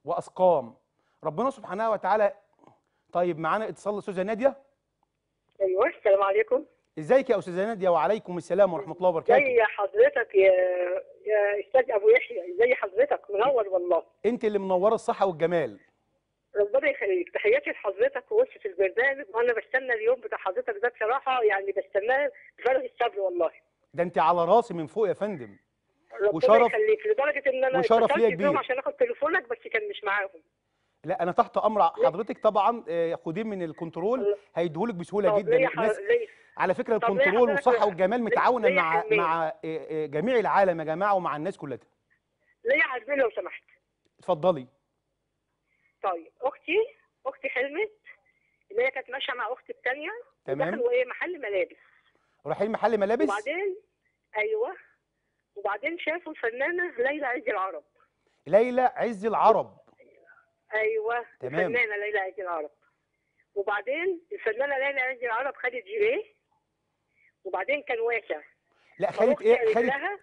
واسقام ربنا سبحانه وتعالى طيب معانا اتصال الاستاذه ناديه ايوه السلام عليكم ازيك يا استاذه ناديه وعليكم السلام ورحمه الله وبركاته زي حضرتك يا يا استاذ ابو يحيى زي حضرتك منور والله انت اللي منوره الصحه والجمال ربنا يخليك تحياتي لحضرتك ووصف البرنامج وانا بستنى اليوم بتاع حضرتك ده بصراحه يعني بستناه بفارغ الصبر والله ده انت على راسي من فوق يا فندم ربنا وشرف- يخليك لدرجه ان انا وشرف اتصلت ليا بيهم كبير. عشان اخد تليفونك بس كان مش معاهم لا انا تحت امر حضرتك طبعا آه، خديه من الكنترول هيديهولك بسهوله طب جدا ليا ح- الناس ليا- على فكره طب ليه الكنترول حضرتك- والصحه والجمال ليه- متعاونه ليه مع حلمية؟ مع آه، آه، جميع العالم يا جماعه ومع الناس كلها ليا عزمين لو سمحت اتفضلي طيب اختي اختي حلمت ان هي كانت ماشيه مع اختي الثانيه تمام. دخلوا ايه محل ملابس رايحين محل ملابس وبعدين ايوه وبعدين شافوا الفنانه ليلى عز العرب ليلى عز العرب ايوه تمام. الفنانه ليلى عز العرب وبعدين الفنانه ليلى عز العرب خدت جيليه وبعدين كان واسع لا خدت فأختي ايه قالت خدت لها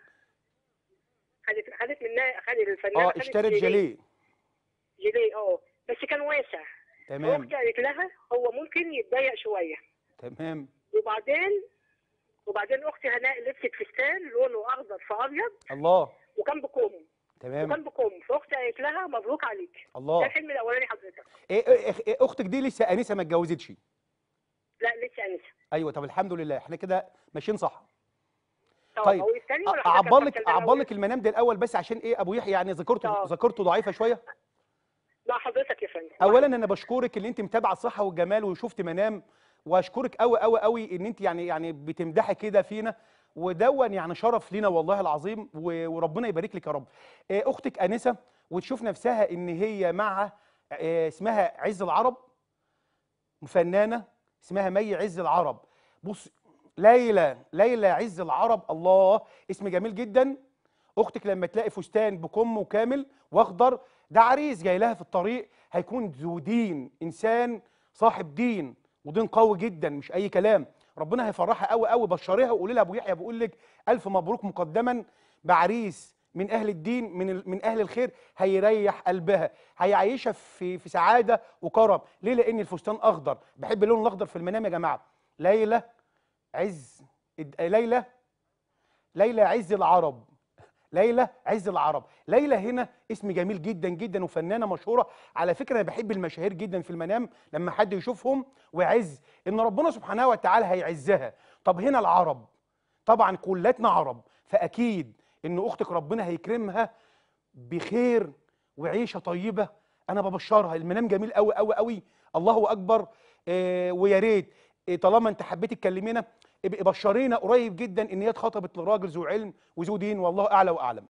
خدت خدت منها خدت الفنانه اه خدت اشترت جيليه جيليه اه بس كان واسع تمام اختي قالت لها هو ممكن يتضيق شويه تمام وبعدين وبعدين اختي هناء لبست فستان لونه اخضر في ابيض الله وكان بكم تمام وكان بكم فاختي قالت لها مبروك عليك ده الله الحلم الاولاني حضرتك إيه إيه إيه اختك دي لسه انسه ما اتجوزتش لا لسه انسه ايوه طب الحمد لله احنا كده ماشيين صح طب طيب اقول الثاني ولا حضرتك اعبر لك هتكلم اعبر الأول؟ لك المنام ده الاول بس عشان ايه ابو يحيى يعني ذاكرته طب. ذاكرته ضعيفه شويه لا حضرتك يا فندم اولا انا بشكرك ان انت متابعه الصحه والجمال وشفت منام واشكرك قوي قوي قوي ان انت يعني يعني بتمدحي كده فينا ودون يعني شرف لينا والله العظيم و- وربنا يبارك لك يا رب آه، اختك انسه وتشوف نفسها ان هي مع آه، اسمها عز العرب فنانه اسمها مي عز العرب بص ليلى ليلى عز العرب الله اسم جميل جدا اختك لما تلاقي فستان بكم كامل واخضر ده عريس جاي لها في الطريق هيكون ذو دين انسان صاحب دين ودين قوي جدا مش اي كلام ربنا هيفرحها قوي قوي بشريها وقولي لها ابو يحيى بقول لك الف مبروك مقدما بعريس من اهل الدين من ال- من اهل الخير هيريح قلبها هيعيشها في في سعاده وكرم ليه لان الفستان اخضر بحب اللون الاخضر في المنام يا جماعه ليلى عز الد- ليلى ليلى عز العرب ليلى عز العرب ليلى هنا اسم جميل جدا جدا وفنانه مشهوره على فكره انا بحب المشاهير جدا في المنام لما حد يشوفهم ويعز ان ربنا سبحانه وتعالى هيعزها طب هنا العرب طبعا كلاتنا عرب فاكيد ان اختك ربنا هيكرمها بخير وعيشه طيبه انا ببشرها المنام جميل قوي قوي قوي الله اكبر آه ويا ريت آه طالما انت حبيت تكلمينا ابقي بشرينا قريب جدا ان هي اتخطبت لراجل ذو علم وذو دين والله اعلى واعلم